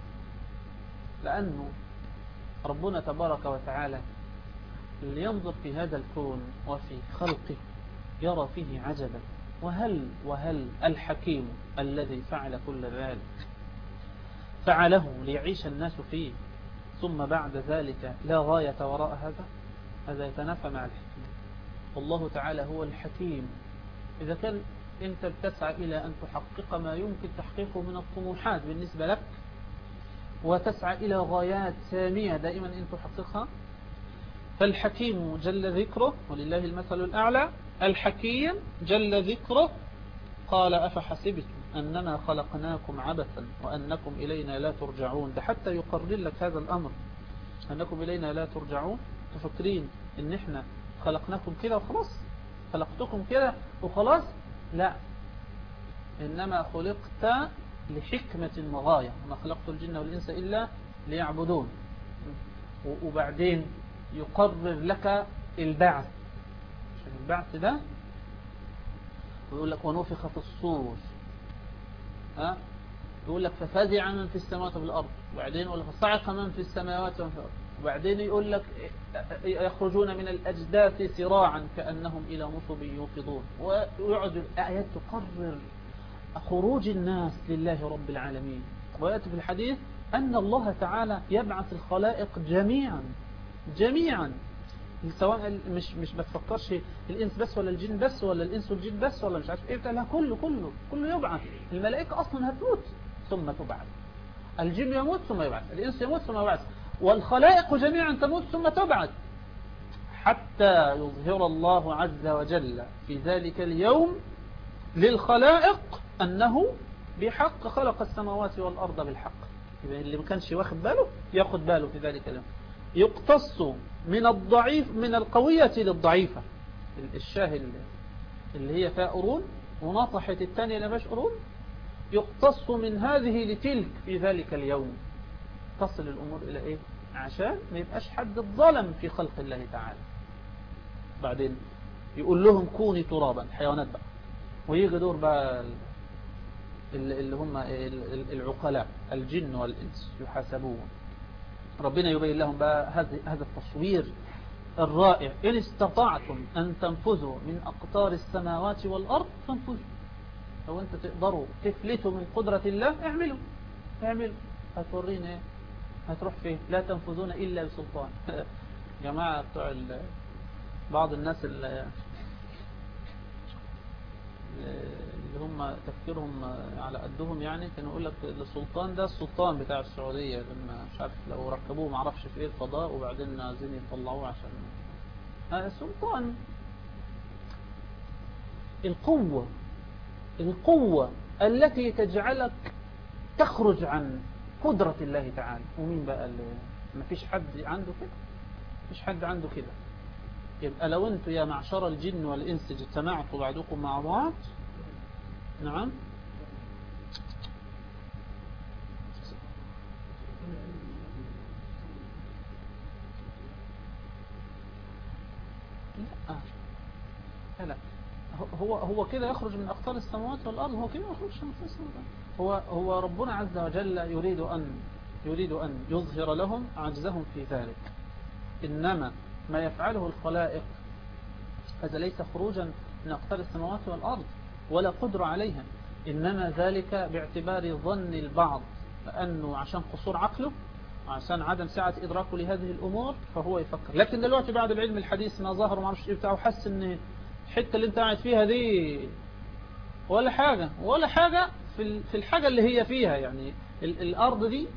لأنه ربنا تبارك وتعالى لينظر في هذا الكون وفي خلقه يرى فيه عجبا وهل وهل الحكيم الذي فعل كل ذلك فعله ليعيش الناس فيه ثم بعد ذلك لا غاية وراء هذا هذا يتنافى مع الحكيم والله تعالى هو الحكيم إذا كان أنت بتسعى إلى أن تحقق ما يمكن تحقيقه من الطموحات بالنسبة لك وتسعى إلى غايات سامية دائما أن تحققها فالحكيم جل ذكره ولله المثل الأعلى الحكيم جل ذكره قال أفحسبتم أننا خلقناكم عبثا وأنكم إلينا لا ترجعون ده حتى يقرر لك هذا الأمر أنكم إلينا لا ترجعون تفكرين إن إحنا خلقناكم كده وخلاص خلقتكم كده وخلاص لا إنما خلقت لحكمة وغاية وما خلقت الجن والإنس إلا ليعبدون وبعدين يقرر لك البعث البعث ده ويقول لك ونفخ في الصور ها يقول لك ففزع من في السماوات والأرض وبعدين يقول لك فصعق من في السماوات والأرض وبعدين يقول لك يخرجون من الأجداث سراعا كأنهم إلى نصب يوقظون ويقعد الآيات تقرر خروج الناس لله رب العالمين ويأتي في الحديث أن الله تعالى يبعث الخلائق جميعا جميعا سواء مش مش بتفكرش الإنس بس ولا الجن بس ولا الإنس والجن بس ولا مش عارف إيه لا كله كله كله يبعث الملائكة أصلا هتموت ثم تبعث الجن يموت ثم يبعث الإنس يموت ثم يبعث والخلائق جميعا تموت ثم تبعث حتى يظهر الله عز وجل في ذلك اليوم للخلائق أنه بحق خلق السماوات والأرض بالحق يبقى اللي ما كانش واخد باله ياخد باله في ذلك اليوم يقتص من الضعيف من القوية للضعيفة الشاهد اللي هي فيها قرون ونطحت الثانية اللي فيهاش قرون يقتص من هذه لتلك في ذلك اليوم تصل الأمور إلى إيه عشان ما يبقاش حد الظلم في خلق الله تعالى بعدين يقول لهم كوني ترابا حيوانات بقى ويجي دور بقى اللي هم العقلاء الجن والإنس يحاسبون ربنا يبين لهم بقى هذا التصوير الرائع إن استطعتم أن تنفذوا من أقطار السماوات والأرض فانفذوا لو أنت تقدروا تفلتوا من قدرة الله اعملوا اعملوا هتورين ايه هتروح فين لا تنفذون إلا بسلطان جماعة بتوع بعض الناس اللي اللي هم تفكيرهم على قدهم يعني كانوا يقول لك السلطان ده السلطان بتاع السعودية لما مش عارف لو ركبوه معرفش في ايه الفضاء وبعدين عايزين يطلعوه عشان هذا السلطان القوة القوة التي تجعلك تخرج عن قدرة الله تعالى ومين بقى اللي ما فيش حد عنده كده فيش حد عنده كده يبقى لو انتوا يا معشر الجن والإنس اجتمعتوا بعضكم مع بعض نعم لا لا هو هو كده يخرج من أقطار السماوات والأرض هو كده يخرج من أقطار السماوات هو هو ربنا عز وجل يريد أن يريد أن يظهر لهم عجزهم في ذلك إنما ما يفعله الخلائق هذا ليس خروجا من أقطار السماوات والأرض ولا قدر عليها إنما ذلك باعتبار ظن البعض لأنه عشان قصور عقله عشان عدم سعة إدراكه لهذه الأمور فهو يفكر لكن دلوقتي بعد العلم الحديث ما ظهر وما عرفش إيه بتاعه حس إن الحتة اللي أنت قاعد فيها دي ولا حاجة ولا حاجة في في الحاجة اللي هي فيها يعني الأرض دي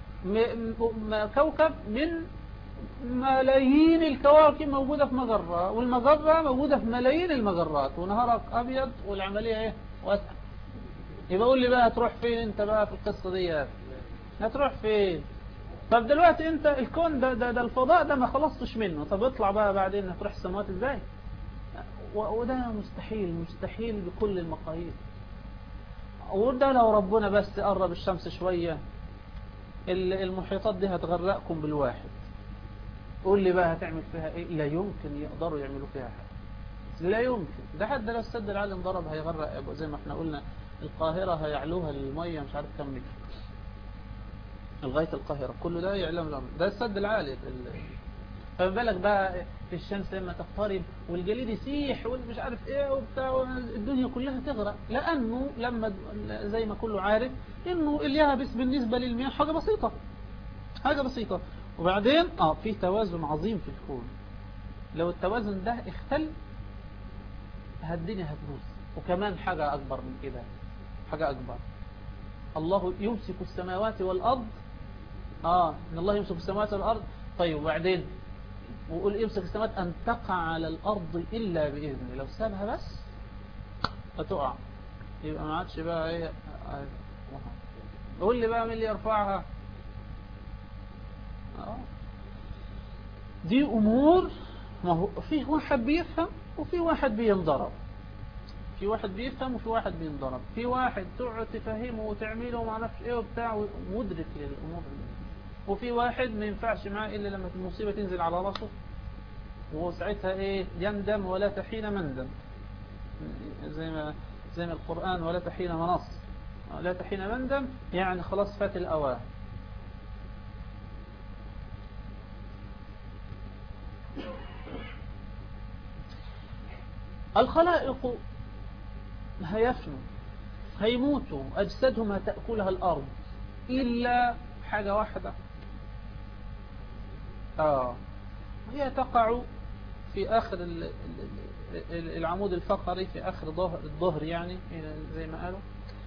كوكب من ملايين الكواكب موجودة في مجرة والمجرة موجودة في ملايين المجرات ونهارك أبيض والعملية ايه واسعة يبقى قول لي بقى هتروح فين انت بقى في القصة دي هتروح فين طب دلوقتي انت الكون ده, ده, ده الفضاء ده ما خلصتش منه طب اطلع بقى بعدين هتروح السماوات ازاي وده مستحيل مستحيل بكل المقاييس وده لو ربنا بس قرب الشمس شوية المحيطات دي هتغرقكم بالواحد قول لي بقى هتعمل فيها ايه لا يمكن يقدروا يعملوا فيها حاجة لا يمكن ده حتى لو السد العالي انضرب هيغرق زي ما احنا قلنا القاهرة هيعلوها للمية مش عارف كم متر لغاية القاهرة كله ده يعلم الأمر ده السد العالي فما بالك بقى في الشمس لما تقترب والجليد يسيح والمش عارف ايه وبتاع الدنيا كلها تغرق لأنه لما زي ما كله عارف انه اليابس بالنسبة للمياه حاجة بسيطة حاجة بسيطة وبعدين اه في توازن عظيم في الكون لو التوازن ده اختل الدنيا هتبوظ وكمان حاجة أكبر من كده حاجة أكبر الله يمسك السماوات والأرض آه إن الله يمسك السماوات والأرض طيب وبعدين وقول يمسك السماوات أن تقع على الأرض إلا بإذنه لو سابها بس هتقع يبقى ما عادش بقى ايه قول لي بقى مين اللي يرفعها آه. دي أمور ما هو في واحد بيفهم وفي واحد بينضرب في واحد بيفهم وفي واحد بينضرب في واحد تقعد تفهمه وتعمله وما عرفش ايه وبتاع مدرك للأمور وفي واحد ما ينفعش معاه إلا لما المصيبة تنزل على راسه وهو ساعتها ايه يندم ولا تحين مندم زي ما زي ما القرآن ولا تحين منص لا تحين مندم يعني خلاص فات الأوان الخلائق هيفنوا هيموتوا أجسادهم هتأكلها الأرض إلا حاجة واحدة آه هي تقع في آخر العمود الفقري في آخر الظهر يعني زي ما قالوا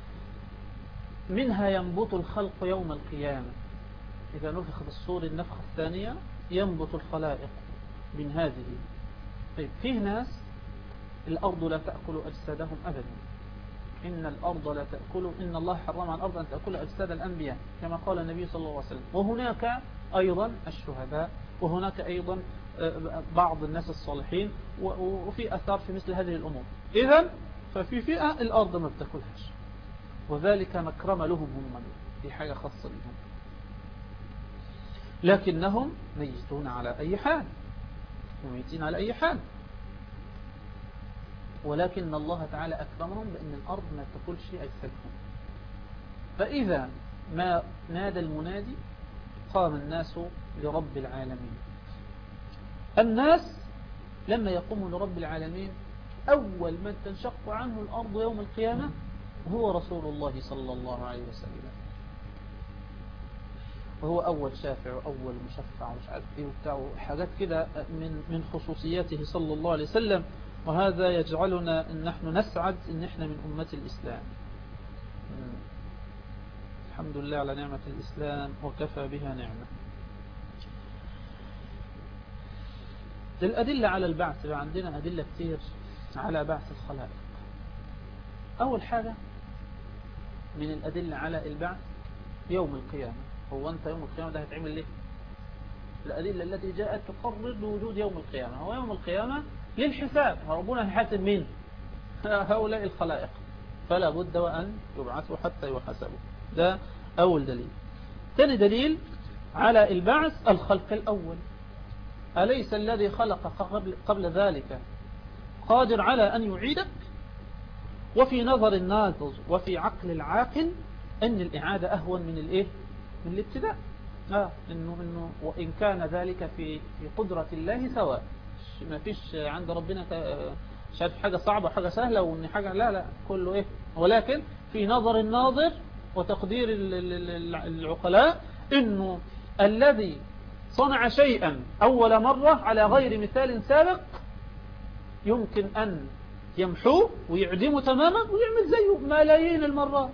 منها ينبط الخلق يوم القيامة إذا نفخ بالصور النفخة الثانية ينبط الخلائق من هذه طيب فيه ناس الأرض لا تأكل أجسادهم أبدا إن الأرض لا تأكل إن الله حرم على الأرض أن تأكل أجساد الأنبياء كما قال النبي صلى الله عليه وسلم وهناك أيضا الشهداء وهناك أيضا بعض الناس الصالحين وفي أثار في مثل هذه الأمور إذا ففي فئة الأرض ما بتأكلهاش وذلك مكرم لهم هم دي حاجة خاصة بهم لكنهم ميتون على أي حال وميتين على أي حال ولكن الله تعالى أكرمهم بأن الأرض ما تاكلش أجسادهم فإذا ما نادى المنادي قام الناس لرب العالمين الناس لما يقوموا لرب العالمين أول من تنشق عنه الأرض يوم القيامة هو رسول الله صلى الله عليه وسلم وهو أول شافع وأول مشفع ومش عارف إيه وبتاع حاجات كده من من خصوصياته صلى الله عليه وسلم وهذا يجعلنا أن نحن نسعد أن احنا من أمة الإسلام الحمد لله على نعمة الإسلام وكفى بها نعمة الأدلة على البعث عندنا أدلة كتير على بعث الخلائق أول حاجة من الأدلة على البعث يوم القيامة هو أنت يوم القيامة ده هتعمل ليه الأدلة التي جاءت تقرر بوجود يوم القيامة هو يوم القيامة للحساب ربنا هيحاسب مين هؤلاء الخلائق فلا بد وأن يبعثوا حتى يحاسبوا ده أول دليل ثاني دليل على البعث الخلق الأول أليس الذي خلق قبل, قبل ذلك قادر على أن يعيدك وفي نظر الناظر وفي عقل العاقل أن الإعادة أهون من الإيه من الابتداء آه إنه, إنه وإن كان ذلك في في قدرة الله سواء ما فيش عند ربنا شايف حاجة صعبة حاجة سهلة وإن حاجة لا لا كله إيه ولكن في نظر الناظر وتقدير العقلاء إنه الذي صنع شيئا أول مرة على غير مثال سابق يمكن أن يمحوه ويعدمه تماما ويعمل زيه ملايين المرات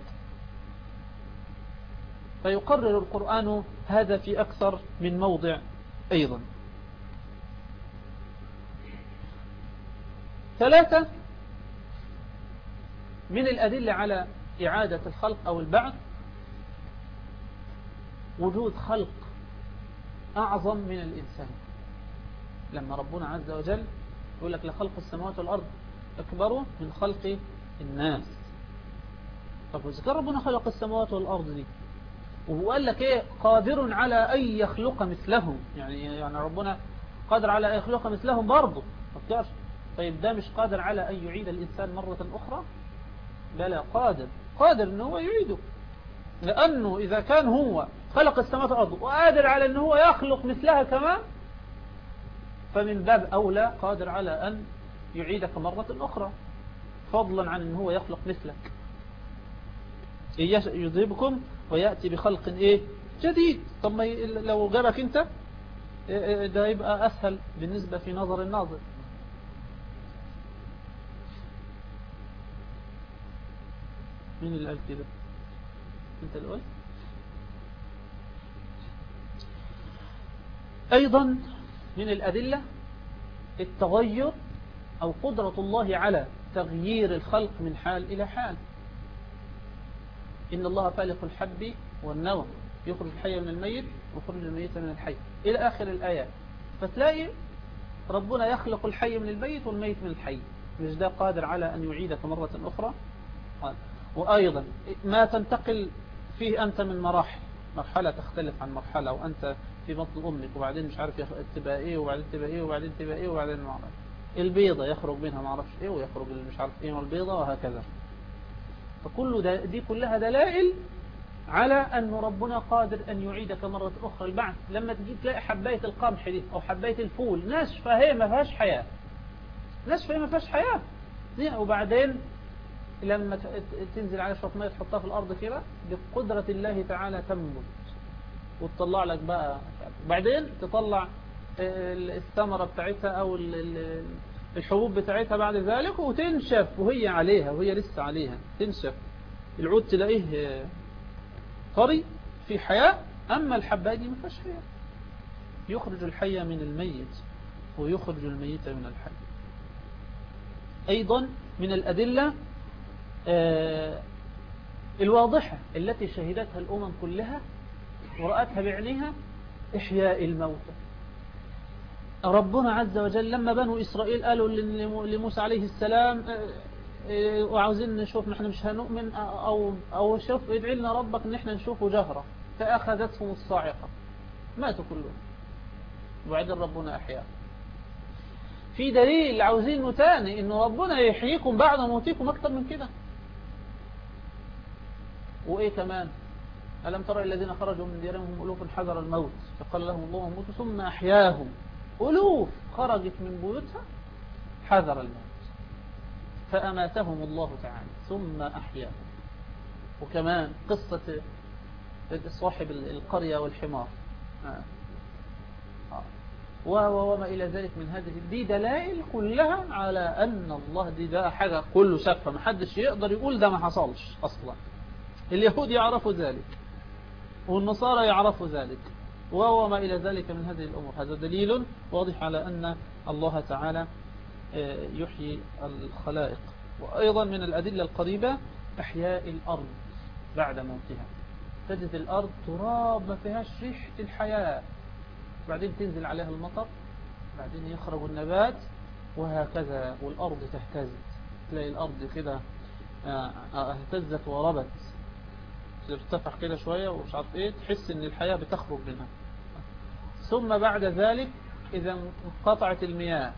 فيقرر القرآن هذا في أكثر من موضع أيضا ثلاثة من الأدلة على إعادة الخلق أو البعث وجود خلق أعظم من الإنسان لما ربنا عز وجل يقول لك لخلق السماوات والأرض أكبر من خلق الناس طب وإذا كان ربنا خلق السماوات والأرض دي وهو قال لك إيه قادر على أن يخلق مثلهم يعني يعني ربنا قادر على أن يخلق مثلهم برضه ما طيب ده مش قادر على أن يعيد الإنسان مرة أخرى بلى قادر قادر أنه هو يعيده لأنه إذا كان هو خلق السماوات والأرض وقادر على أنه هو يخلق مثلها كمان فمن باب أولى قادر على أن يعيدك مرة أخرى فضلا عن أنه هو يخلق مثلك يضربكم ويأتي بخلق إيه جديد طب ما لو جابك أنت ده يبقى أسهل بالنسبة في نظر الناظر مين اللي قال كده انت اللي قلت ايضا من الادلة التغير او قدرة الله على تغيير الخلق من حال الى حال ان الله فالق الحب والنوى يخرج الحي من الميت ويخرج الميت من الحي الى اخر الايات فتلاقي ربنا يخلق الحي من الميت والميت من الحي مش ده قادر على أن يعيدك مرة أخرى قال وأيضا ما تنتقل فيه أنت من مراحل مرحلة تختلف عن مرحلة وأنت في بطن أمك وبعدين مش عارف تبقى إيه وبعدين تبقى إيه وبعدين تبقى إيه وبعدين ما أعرف البيضة يخرج منها ما أعرفش إيه ويخرج مش عارف إيه البيضة وهكذا فكل ده دي كلها دلائل على أن ربنا قادر أن يعيدك مرة أخرى البعث لما تجي تلاقي حباية القمح دي أو حباية الفول ناشفة هي ما فيهاش حياة ناشفة هي ما فيهاش حياة وبعدين لما تنزل على شوية مية تحطها في الأرض كده بقدرة الله تعالى تنبت وتطلع لك بقى بعدين تطلع الثمرة بتاعتها أو الحبوب بتاعتها بعد ذلك وتنشف وهي عليها وهي لسه عليها تنشف العود تلاقيه طري في حياة أما الحباية دي ما فيهاش حياة يخرج الحي من الميت ويخرج الميت من الحي أيضا من الأدلة الواضحة التي شهدتها الأمم كلها ورأتها بعينها إحياء الموتى ربنا عز وجل لما بنو إسرائيل قالوا لموسى عليه السلام وعاوزين نشوف نحن مش هنؤمن أو, أو شوف ادعي لنا ربك ان احنا نشوفه جهرة فأخذتهم الصاعقة ماتوا كلهم وبعدين ربنا أحياء في دليل عاوزينه تاني إن ربنا يحييكم بعد موتكم أكتر من كده وإيه كمان ألم ترى الذين خرجوا من ديارهم ألوف حذر الموت فقال لهم الله موتوا ثم أحياهم ألوف خرجت من بيوتها حذر الموت فأماتهم الله تعالى ثم أحياهم وكمان قصة صاحب القرية والحمار آه. آه. وما إلى ذلك من هذه دي دلائل كلها على أن الله دي ده حاجة كله شافها محدش يقدر يقول ده ما حصلش أصلا اليهود يعرفوا ذلك والنصارى يعرفوا ذلك وما إلى ذلك من هذه الأمور هذا دليل واضح على أن الله تعالى يحيي الخلائق وأيضا من الأدلة القريبة أحياء الأرض بعد موتها تجد الأرض تراب ما فيهاش ريحة الحياة بعدين تنزل عليها المطر بعدين يخرج النبات وهكذا والأرض تهتز تلاقي الأرض كده اهتزت وربت ترتفع كده شوية ومش عارف ايه تحس ان الحياة بتخرج منها ثم بعد ذلك إذا انقطعت المياه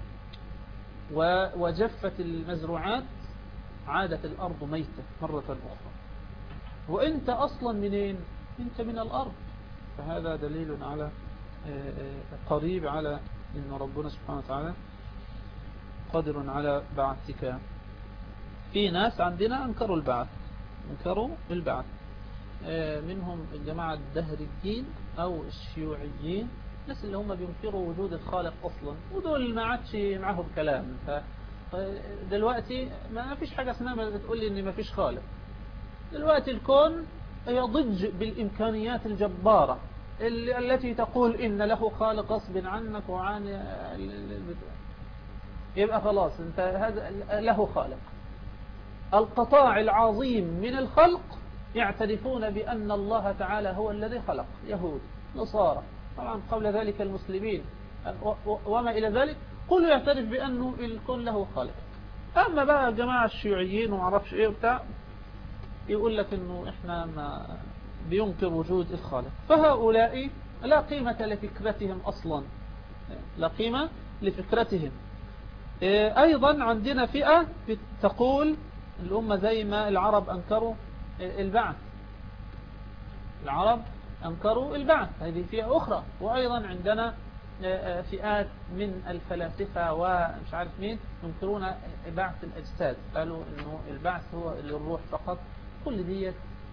وجفت المزروعات عادت الأرض ميتة مرة أخرى وانت أصلا منين انت من الأرض فهذا دليل على قريب على أن ربنا سبحانه وتعالى قادر على بعثك في ناس عندنا أنكروا البعث أنكروا البعث منهم الجماعة الدهريين أو الشيوعيين الناس اللي هم بينكروا وجود الخالق أصلا ودول ما عادش معهم كلام دلوقتي ما فيش حاجة اسمها بتقول لي ان ما فيش خالق دلوقتي الكون يضج بالإمكانيات الجبارة التي تقول إن له خالق غصب عنك وعن يبقى خلاص انت هذا له خالق القطاع العظيم من الخلق يعترفون بأن الله تعالى هو الذي خلق يهود نصارى طبعا قبل ذلك المسلمين وما إلى ذلك كل يعترف بأنه الكون له خالق أما بقى جماعة الشيوعيين ومعرفش إيه وبتاع يقول لك إنه إحنا ما بينكر وجود الخالق فهؤلاء لا قيمة لفكرتهم أصلا لا قيمة لفكرتهم أيضا عندنا فئة تقول الأمة زي ما العرب أنكروا البعث العرب أنكروا البعث هذه فئة أخرى وأيضا عندنا فئات من الفلاسفة ومش عارف مين ينكرون بعث الأجساد قالوا أنه البعث هو للروح فقط كل دي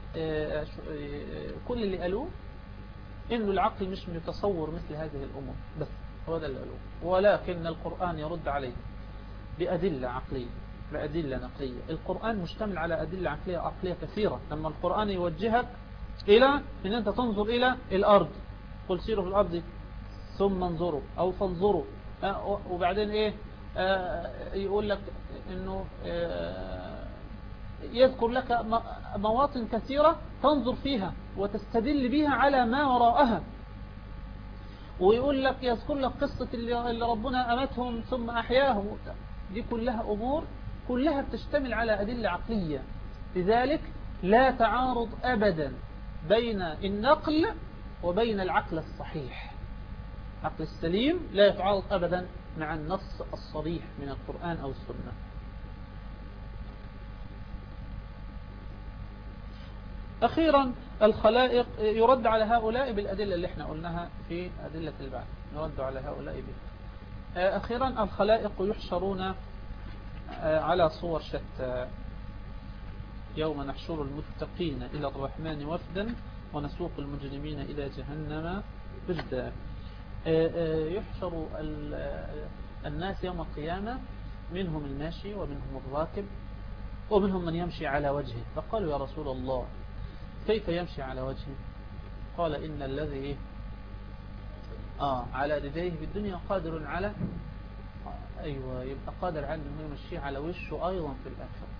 كل اللي قالوه أنه العقل مش متصور مثل هذه الأمور بس هو ده اللي قالوه ولكن القرآن يرد عليه بأدلة عقلية بأدلة نقلية القرآن مشتمل على أدلة عقلية عقلية كثيرة لما القرآن يوجهك إلى أن أنت تنظر إلى الأرض قل سيروا في الأرض ثم انظروا أو فانظروا وبعدين إيه آه يقول لك أنه آه يذكر لك مواطن كثيرة تنظر فيها وتستدل بها على ما وراءها ويقول لك يذكر لك قصة اللي ربنا أمتهم ثم أحياهم دي كلها أمور كلها بتشتمل على أدلة عقلية لذلك لا تعارض أبدا بين النقل وبين العقل الصحيح العقل السليم لا يتعارض أبدا مع النص الصريح من القرآن أو السنة أخيرا الخلائق يرد على هؤلاء بالأدلة اللي احنا قلناها في أدلة البعث يرد على هؤلاء بها أخيرا الخلائق يحشرون على صور شتى يوم نحشر المتقين إلى الرحمن وفدا ونسوق المجرمين إلى جهنم بردا يحشر الناس يوم القيامة منهم الماشي ومنهم الراكب ومنهم من يمشي على وجهه فقالوا يا رسول الله كيف يمشي على وجهه قال إن الذي آه على رجليه في الدنيا قادر على أيوة يبقى قادر على أنه يمشي على وشه أيضا في الآخرة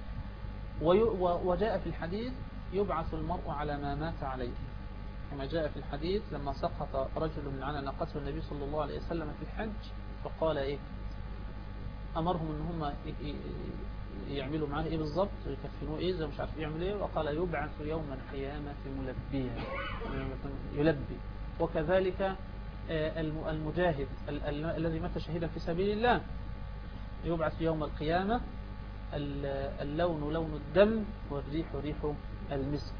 وجاء في الحديث يبعث المرء على ما مات عليه كما جاء في الحديث لما سقط رجل من على ناقته النبي صلى الله عليه وسلم في الحج فقال إيه أمرهم أن هم يعملوا معاه إيه بالضبط يكفنوه إيه زي مش عارف يعمل إيه وقال يبعث يوم القيامة ملبيا يلبي وكذلك المجاهد الذي مات شهيدا في سبيل الله يبعث يوم القيامة اللون لون الدم والريح ريح المسك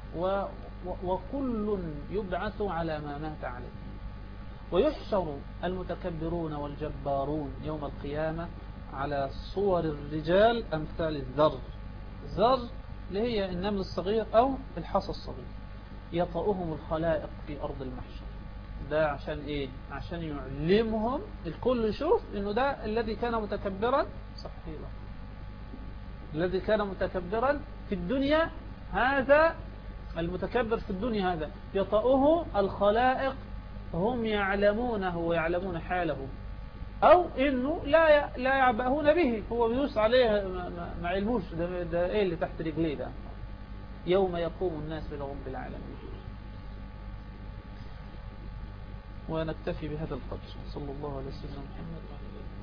وكل يبعث على ما مات عليه ويحشر المتكبرون والجبارون يوم القيامة على صور الرجال أمثال الذر الذر اللي هي النمل الصغير أو الحصى الصغير يطأهم الخلائق في أرض المحشر ده عشان إيه عشان يعلمهم الكل يشوف إنه ده الذي كان متكبرا صحيح الذي كان متكبرا في الدنيا هذا المتكبر في الدنيا هذا يطأه الخلائق هم يعلمونه ويعلمون حاله أو إنه لا لا يعبأون به هو بيوس عليه ما, ما علموش ده, ده إيه اللي تحت رجليه ده يوم يقوم الناس لرب العالمين ونكتفي بهذا القدر صلى الله عليه وسلم محمد وعلى اله